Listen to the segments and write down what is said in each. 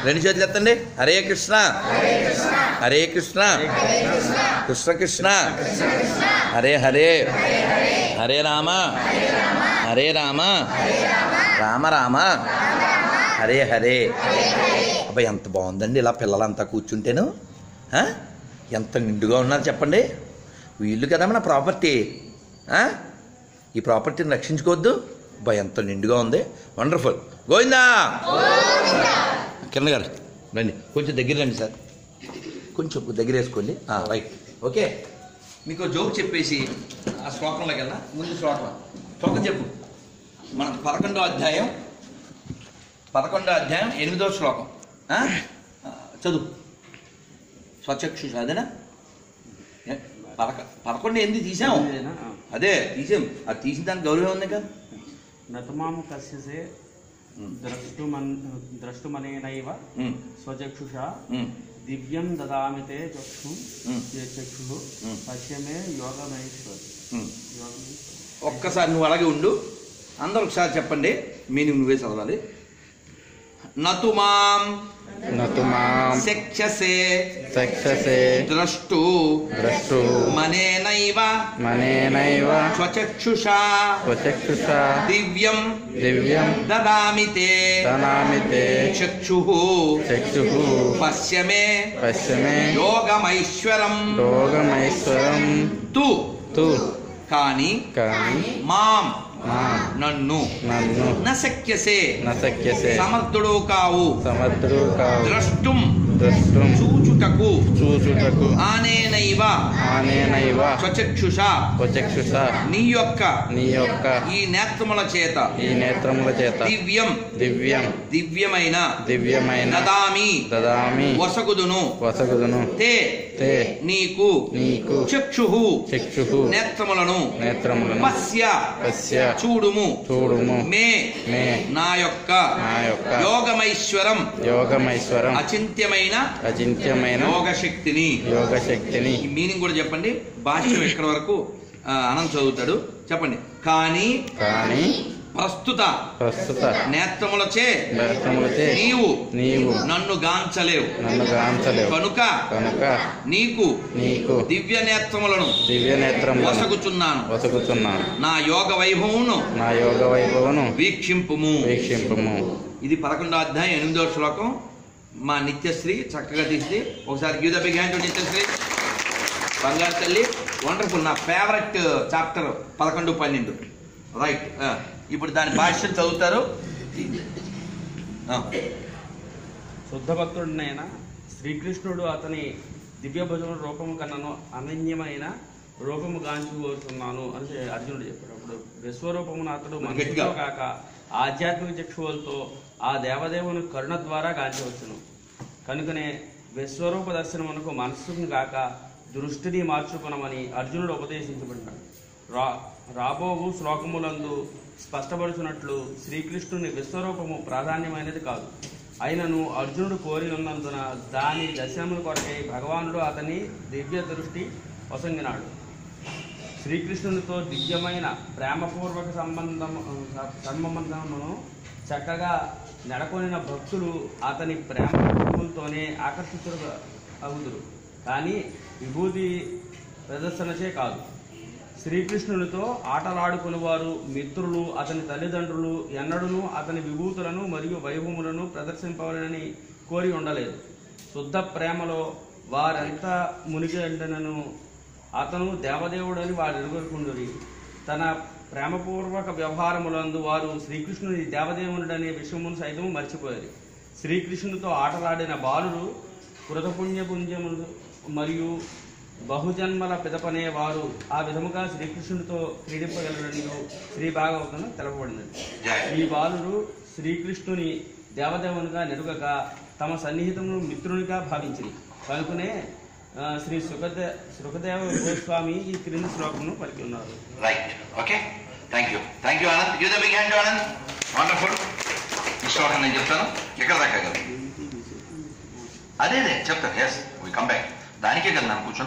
రెండు చేతులు ఎత్తండి హరే కృష్ణ హరే కృష్ణ కృష్ణ కృష్ణ హరే హరే హరే రామ హరే రామ రామ రామ హరే హరే అబ్బాయి ఎంత బాగుందండి ఇలా పిల్లలంతా కూర్చుంటేను ఆ? ఎంత నిండుగా ఉన్నారు చెప్పండి వీళ్ళు కదా మన ప్రాపర్టీ ఆ? ఈ ప్రాపర్టీని రక్షించుకోవద్దు అబ్బాయి ఎంత నిండుగా ఉంది వండర్ఫుల్ గోవిందా కింద గారు రండి కొంచెం దగ్గర రండి సార్ కొంచెం దగ్గర వేసుకోండి ఆ, రైట్ ఓకే మీకు జోక్ చెప్పేసి ఆ శ్లోకంలోకి వెళ్ళా ముందు శ్లోకం శ్లోకం చెప్పు మన పదకొండో అధ్యాయం పదకొండో అధ్యాయం ఎనిమిదో శ్లోకం ఆ? ఆ, చదువు స్వచక్షుష అదేనా ఏ, పదక పదకొండు ఎనిమిది తీసాం ఎనిమిదేనా? ఆ. అదే తీసాం అది తీసిన దానికి గౌరవం ఉంది కదా నతమాము కస్యసే ద్రష్టుమన్ ద్రష్టుమనేనైవ ఉమ్, స్వచక్షుషా ఉమ్, దివ్యం దదామి తే చక్షు ఉమ్. చక్షు ఉమ్. పశ్యమే యోగమేశ్వర్ ఉమ్. యోగమేశ్వర్ ఒక్కసారి నువ్వు అలాగే ఉండు అందరూ ఒకసారి చెప్పండి మీనింగ్ నువ్వే చదవాలి నతు మాం నతు మాం శక్ష్యసే చక్షసే ద్రష్టు ద్రష్టు మనేనైవ మనేనైవ స్వచక్షుషా స్వచక్షుషా దివ్యం దివ్యం దదామి తే తనామి తే చక్షు చక్షు పశ్య మే పశ్చిమే యోగమైశ్వరం రోగమైశ్వరం తు తు కాని కాని మాం మా నన్ను నన్ను నశక్యసే నశక్యసే సమర్థుడు కావు సమర్థుడు కావు ద్రష్టుం ద్రష్టుం చూచుటకు చూచుటకు ఆనేనైవ ఆనేనైవ స్వచక్షుష స్వచక్షుష నీ యొక్క నీ యొక్క ఈ నేత్రముల చేత ఈ నేత్రముల చేత దివ్యం దివ్యం దివ్యమైన దివ్యమైన దదామి దదామి వసగుదును వసగుదును తే తే నీకు నీకు చక్షు చక్షు నేత్రములను నేత్రములను పశ్య పశ్య చూడుము చూడుము మే మే నా యొక్క నా యొక్క యోగమైశ్వరం యోగమైశ్వరం అచింత్యమైన అచింత్యమైన యోగ శక్తిని యోగ శక్తిని ఈ మీనింగ్ కూడా చెప్పండి భాష్యం ఎక్కడి వరకు ఆ, అనంత్ చదువుతాడు చెప్పండి కానీ కానీ ప్రస్తుత ప్రస్తుత నేత్రములచే నేత్రములచే నీవు నీవు నన్ను గాంచలేవు నన్ను గాంచలేవు కనుక కనుక నీకు నీకు దివ్య నేత్రములను దివ్య నేత్రములను వసగుచున్నాను వసగుతున్నాను నా యోగ వైభవమును నా యోగ వైభవను వీక్షింపుము వీక్షింపము ఇది పదకొండో అధ్యాయం ఎనిమిదో శ్లోకం మా నిత్యశ్రీ చక్కగా తీసి ఒకసారి గీత బిగ్ హ్యాండ్ నిత్యశ్రీ బంగారు తల్లి వండర్ఫుల్ నా ఫేవరెట్ చాప్టర్ పదకొండు పన్నెండు రైట్ ఇప్పుడు దాని భాష్యం చదువుతారు ఆ, శుద్ధ భక్తుడినైన శ్రీకృష్ణుడు అతని దివ్య భుజముల రూపము కన్నను అనన్యమైన రూపము గాంచి కోరుతున్నాను అని అర్జునుడు చెప్పాడు అప్పుడు విశ్వరూపమున అతడు గట్టిగా. మనసుతో కాక ఆధ్యాత్మిక చక్షువులతో ఆ దేవదేవుని కరుణ ద్వారా గాంచవచ్చును కనుకనే విశ్వరూప దర్శనమునకు మనస్సును కాక దృష్టిని మార్చుకునమని అర్జునుడు ఉపదేశించబడినాడు రా రాబోవు శ్లోకములందు స్పష్టపడుచున్నట్లు శ్రీకృష్ణుని విశ్వరూపము ప్రాధాన్యమైనది కాదు అయినను అర్జునుడు కోరి ఉన్నందున దాని దర్శనముల కొరకై భగవానుడు అతని దివ్య దృష్టి వసంగినాడు శ్రీకృష్ణునితో దివ్యమైన ప్రేమపూర్వక సంబంధం సంబంధమును చక్కగా నెలకొనిన భక్తులు అతని ప్రేమ రూపంతోనే ఆకర్షితులు అవుదురు కానీ విభూతి ప్రదర్శనచే కాదు శ్రీకృష్ణునితో ఆటలాడుకుని వారు మిత్రులు అతని తల్లిదండ్రులు ఎన్నడూను అతని విభూతులను మరియు వైభవములను ప్రదర్శింపవాలని కోరి ఉండలేదు శుద్ధ ప్రేమలో వారెంత మునిగి ఎండనను అతను దేవదేవుడని వారు ఎరుగుకుండురి తన ప్రేమపూర్వక వ్యవహారములందు వారు శ్రీకృష్ణుని దేవదేవునుడనే విషయమును సైతం మర్చిపోయారు శ్రీకృష్ణునితో ఆటలాడిన బాలుడు కృతపుణ్యపుంజములు మరియు బహుజన్మల పిదపనే వారు ఆ విధముగా శ్రీకృష్ణునితో క్రీడింపగలరని శ్రీ భాగవతంలో తెలపబడినది ఈ బాలుడు శ్రీకృష్ణుని దేవదేవునిగా నెరుగక తమ సన్నిహితమును మిత్రునిగా భావించింది కనుకనే ఆ, శ్రీ సుఖదే సుఖదేవ గోస్వామి ఈ క్రింది శ్లోకమును పలికి ఉన్నారు right okay thank you thank you Anand give the big hand Anand wonderful ఈ శ్లోకం నేను చెప్తాను ఎక్కడ దాకా కదా అదే అదే చెప్తాను ఎస్ వీ కమ్ బ్యాక్ దానికే కదా నన్ను కూర్చోను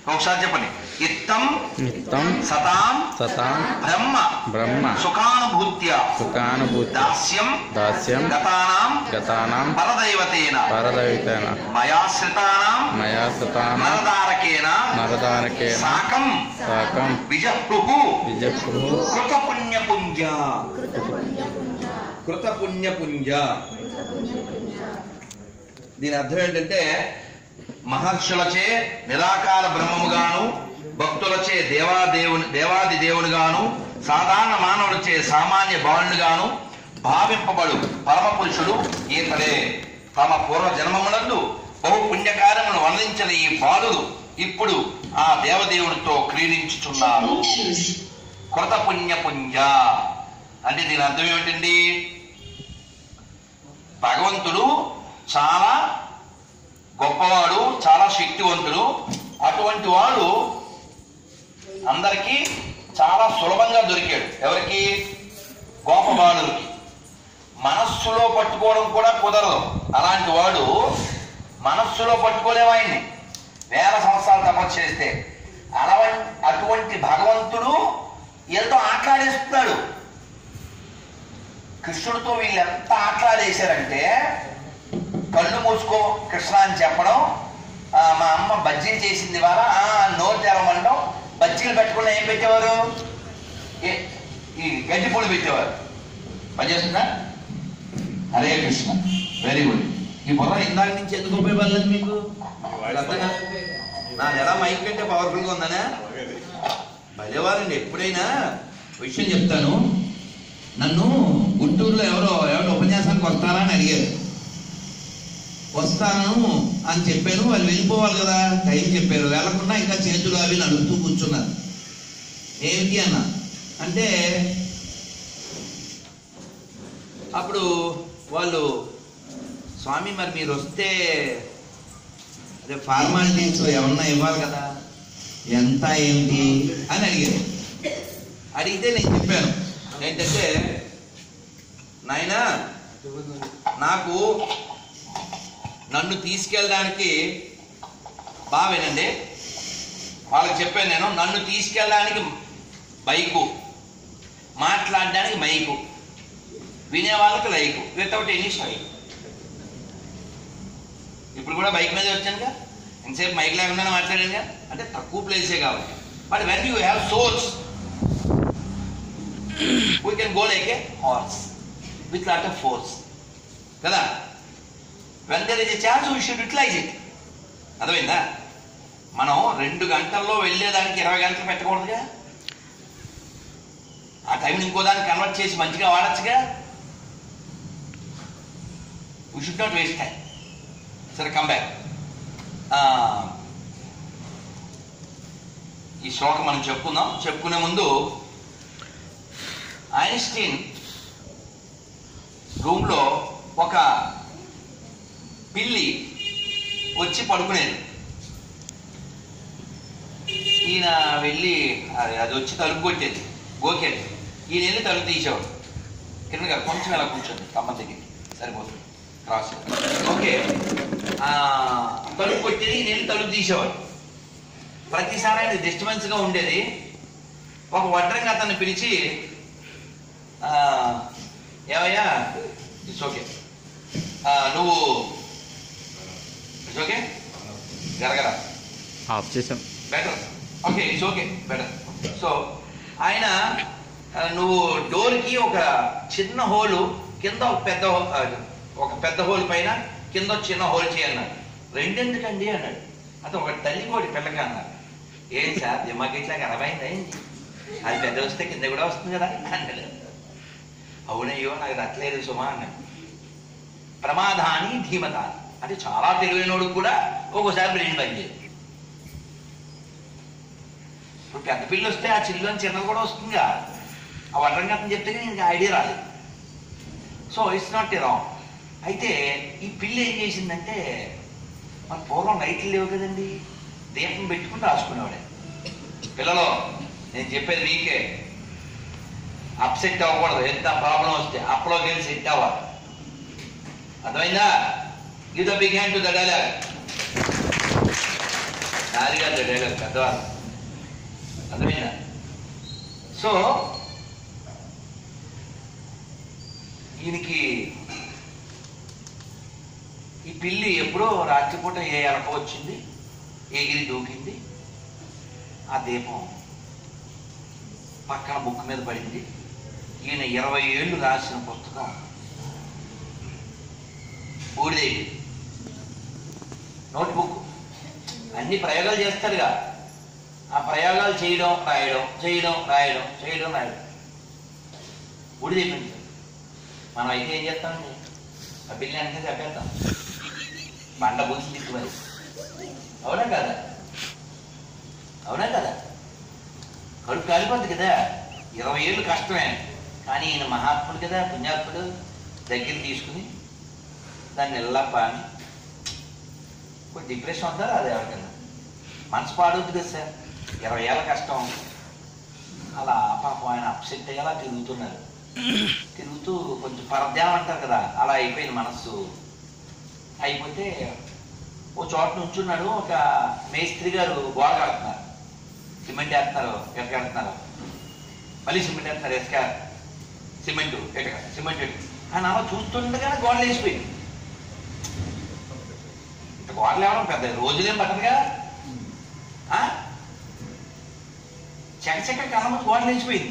ఒకసారి చెప్పండి ఇత్తం నిత్తం సతాం సతాం బ్రహ్మ బ్రహ్మ సుఖానుభూత్య సుఖానుభూతి దాస్యం దాస్యం గతానాం గతానాం పరదైవతేన పరదవితేన మయాశ్రితానాం మయా సుతాన నరదారకేన నరదానకేన సాకం సాకం విజహృః విజక్షు కృతపుణ్యపుంజ కృతపుణ్యపుంజ దీని అర్థం ఏంటంటే మహర్షులచే నిరాకార బ్రహ్మముగాను భక్తులచే దేవాదేవుని దేవాది దేవునిగాను సాధారణ మానవులచే సామాన్య బాలునిగాను భావింపబడు పరమ పురుషుడు ఈతడే తమ పూర్వ జన్మమునందు బహు పుణ్యకార్యమును వర్ణించిన ఈ బాలుడు ఇప్పుడు ఆ దేవదేవునితో క్రీడించుచున్నారు కృత పుణ్య పుంజ అంటే దీని అర్థం ఏమిటండి భగవంతుడు చాలా గొప్పవాడు చాలా శక్తివంతుడు అటువంటి వాడు అందరికీ చాలా సులభంగా దొరికాడు ఎవరికి గోపబాలుడికి మనస్సులో పట్టుకోవడం కూడా కుదరదు అలాంటి వాడు మనస్సులో పట్టుకోలేము ఆయన్ని వేల సంవత్సరాలు తపస్సు చేస్తే అలవ అటువంటి భగవంతుడు ఎంతో ఆట్లాడేస్తున్నాడు కృష్ణుడితో వీళ్ళు ఎంత ఆట్లాడేశారంటే కళ్ళు మూసుకో కృష్ణ అని చెప్పడం ఆ, మా అమ్మ బజ్జీలు చేసింది వాళ్ళ నోరు తెరవమండం బజ్జీలు పెట్టుకుని ఏం పెట్టేవారు ఏ- ఈ గడ్డి పూలు పెట్టేవారు పనిచేస్తుందా హరే కృష్ణ వెరీ గుడ్ ఈ బుర్ర ఇందాక నుంచి ఎందుకు ఉపయోగపడలేదు మీకు మీకు అర్థం కాదు. నాది ఎలా మైక్ కంటే పవర్ఫుల్గా ఉందనే భలేవారండి ఎప్పుడైనా విషయం చెప్తాను నన్ను గుంటూరులో ఎవరో ఎవరో ఉపన్యాసానికి వస్తారా అని అడిగారు వస్తాను అని చెప్పాను వాళ్ళు వెళ్ళిపోవాలి కదా టైం చెప్పారు వెళ్ళకుండా ఇంకా చేతులు అవి నడుపుతూ కూర్చున్నారు ఏమిటి అన్న అంటే అప్పుడు వాళ్ళు స్వామి మరి మీరు వస్తే అదే ఫార్మాలిటీస్ ఏమన్నా ఇవ్వాలి కదా ఎంత ఏంటి అని అడిగారు అడిగితే నేను చెప్పాను ఏంటంటే నాయనా నాకు నన్ను తీసుకెళ్ళడానికి బాగా వినండి వాళ్ళకి చెప్పాను నేను నన్ను తీసుకెళ్ళడానికి బైకు మాట్లాడడానికి మైకు వినే వాళ్ళకి లైకు వితౌట్ ఎనీ స్ట్రైక్ ఇప్పుడు కూడా బైక్ మీద వచ్చానుగా ఎంతసేపు మైక్ లేకుండా మాట్లాడానుగా అంటే తక్కువ ప్లేసే కాబట్టి but when you have source we can go like a horse with lot of force కదా when there is a chance we should utilize it అర్థమైందా మనం రెండు గంటల్లో వెళ్ళేదానికి ఇరవై గంటలు పెట్టకూడదుగా ఆ టైంని ఇంకో దాన్ని కన్వర్ట్ చేసి మంచిగా వాడచ్చుగా we should not waste time సరే కమ్ బ్యాక్ ఈ శ్లోకం మనం చెప్పుకుందాం చెప్పుకునే ముందు ఐన్స్టీన్ రూమ్లో ఒక పిల్లి వచ్చి పడుకునేది ఈయన వెళ్ళి అది అది వచ్చి తలుపు కొట్టేది గోకేది ఈయన వెళ్ళి తలుపు తీసేవాడు కిందగా కొంచెం ఇలా కూర్చోండి కమ్మ దగ్గరికి సరిపోతుంది క్రాస్ ఓకే ఆ, తలుపు కొట్టేది ఈయన వెళ్ళి తలుపు తీసేవాడు ప్రతిసారి ఆయన డిస్టర్బెన్స్గా ఉండేది ఒక వడ్రంగా అతన్ని పిలిచి ఆ, ఏమయ్యా ఇట్స్ ఓకే నువ్వు ఇట్స్ ఓకే గరగర ఆఫ్ చేసాం better okay it's okay better so ఆయన ఆ, నువ్వు డోర్కి ఒక చిన్న హోలు కింద ఒక పెద్ద హో- ఆ, ఒక పెద్ద హోల్ పైన కింద ఒక చిన్న హోల్ చేయన్నాడు రెండెందుకండి అన్నాడు అతను ఒక తల్లి కోడి పిల్లగా అన్నాడు ఏం సార్ దిమాగ్ ఇట్లా అర్థమైంది అయింది అది పెద్ద వస్తే కింద కూడా వస్తుంది కదా అన్నాడు అవునయ్యో నాకు రట్లేదు సుమా అన్నాడు ప్రమాదాన్ని ధీమతాన్ని అంటే చాలా తెలివైనోడు కూడా ఒక్కోసారి బ్రెయిన్ పనిచేయదు ఇప్పుడు పెద్ద పిల్లి వస్తే ఆ చిల్లు చిన్నది కూడా వస్తుందిగా ఆ వడ్రంగతం చెప్తే నేను ఐడియా రాలేదు so it's not a wrong అయితే ఈ పిల్లి ఏం చేసిందంటే మన పూర్వం లైట్లు లేవు కదండి దీపం పెట్టుకుని రాసుకునేవాడే పిల్లలు నేను చెప్పేది మీకే అప్సెట్ అవ్వకూడదు ఎంత ప్రాబ్లం వస్తే అప్లోకి వెళ్ళి సెట్ అవ్వాలి అర్థమైందా ఇది big hand to the dialogue నాది కాదు డైలాగ్ పెద్దవాళ్ళు అర్థమైందా సో ఈయనకి ఈ పిల్లి ఎప్పుడో రాత్రిపూట ఏ ఎలక వచ్చింది ఎగిరి దూకింది ఆ దీపం పక్కన బుక్ మీద పడింది ఈయన ఇరవై ఏళ్ళు రాసిన పుస్తకం బూడిదేవి నోట్బుక్ అన్ని ప్రయోగాలు చేస్తారుగా ఆ ప్రయోగాలు చేయడం రాయడం చేయడం రాయడం చేయడం రాయడం బూడిదైపోయింది మనం అయితే ఏం చేస్తామండి ఆ పిల్లి అంటే చెప్పేస్తాం బండ బూసి తిట్టు మరి అవునా కదా అవునా కదా కడుపు కాలిపోద్ది కదా ఇరవై ఏళ్ళు కష్టమే కానీ ఈయన మహాత్ముడు కదా పుణ్యాత్ముడు దగ్గర తీసుకుని దాన్ని ఎలా పాని కొంచెం డిప్రెషన్ ఉందా అది ఎవరికైనా మనసు పాడవద్దు కదా సార్ ఇరవై ఏళ్ళ కష్టం అలా పాపం ఆయన అప్సెట్ అయ్యేలా తిరుగుతున్నారు తిరుగుతూ కొంచెం పరధ్యానం అంటారు కదా అలా అయిపోయింది మనస్సు అయిపోతే ఓ చోట నుంచున్నాడు ఒక మేస్త్రి గారు గోడ కడుతున్నారు సిమెంట్ వేస్తున్నారు ఎట్ట కడుతున్నారు మళ్ళీ సిమెంట్ వేస్తున్నారు ఎస్క సిమెంట్ ఎట సిమెంట్ ఎటు ఆయన అలా చూస్తుండగానే గోడలు వేసిపోయింది ఇంత గోడలు ఏమన్నా పెద్ద రోజులేం పట్టదుగా ఆ? చక్క చక్క కళ్ళ ముందు గోడలు వేసిపోయింది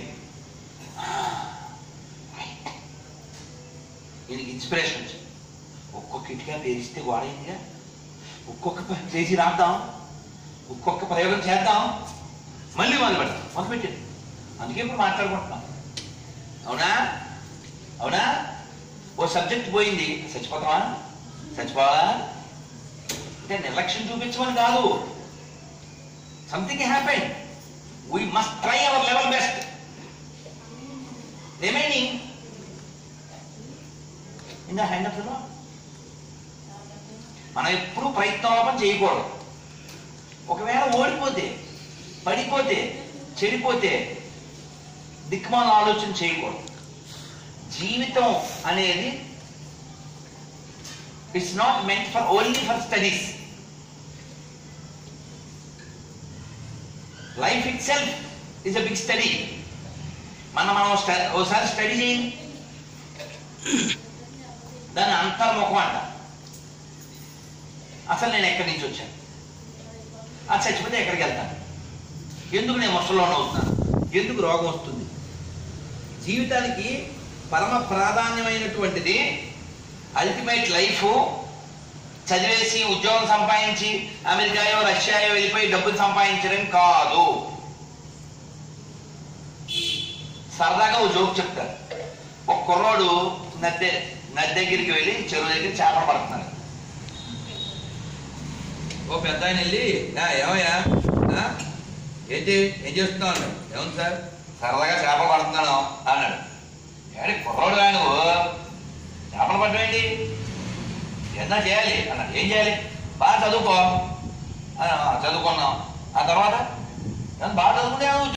ఈయనకి ఇన్స్పిరేషన్ వచ్చింది ఒక్కొక్క ఇటుగా పేరిస్తే గోడ అయిందిగా ఒక్కొక్క పని చేసి రాద్దాం ఒక్కొక్క ప్రయోగం చేద్దాం మళ్ళీ మొదలు పెడతాం మొదలు పెట్టింది అందుకే ఇప్పుడు మాట్లాడుకుంటున్నాం అవునా అవునా ఓ సబ్జెక్ట్ పోయింది చచ్చిపోతావా చచ్చిపోవాలా అంటే నిర్లక్ష్యం చూపించమని కాదు something happen we must try our level best remaining in the hand of the lord మనం ఎప్పుడూ ప్రయత్నోపం చేయకూడదు ఒకవేళ ఓడిపోతే పడిపోతే చెడిపోతే దిక్మాల ఆలోచన చేయకూడదు జీవితం అనేది it's not meant for only for studies life itself is a big study మనం మనం స్ట- ఓసారి స్టడీ చేయండి దాని అంతర్ముఖం అంట అసలు నేను ఎక్కడి నుంచి వచ్చాను అది చచ్చిపోతే ఎక్కడికి వెళ్తాను ఎందుకు నేను ముసలోన్ అవుతున్నాను ఎందుకు రోగం వస్తుంది జీవితానికి పరమ ప్రాధాన్యమైనటువంటిది అల్టిమేట్ లైఫ్ చదివేసి ఉద్యోగం సంపాదించి అమెరికాయో రష్యాయో వెళ్ళిపోయి డబ్బులు సంపాదించడం కాదు సరదాగా ఓ జోక్ చెప్తారు ఒక కుర్రోడు నద్దె నది దగ్గరికి వెళ్ళి చెరువు దగ్గర చేపలు పడుతున్నారు ఓ పెద్ద ఆయన వెళ్ళి "ఆ, ఏమయ్యా ఆ? ఏంటి ఏం చేస్తున్నావు అన్నాడు ఏముంది సార్ సరదాగా చేపలు పడుతున్నాను అన్నాడు ఏడి కుర్రోడు రా నువ్వు చేపలు పట్టవేంటి ఏదన్నా చేయాలి అన్నాడు ఏం చేయాలి బాగా చదువుకో "ఆ, చదువుకున్నాం ఆ తర్వాత "ఏమన్నా బాగా చదువుకుంటే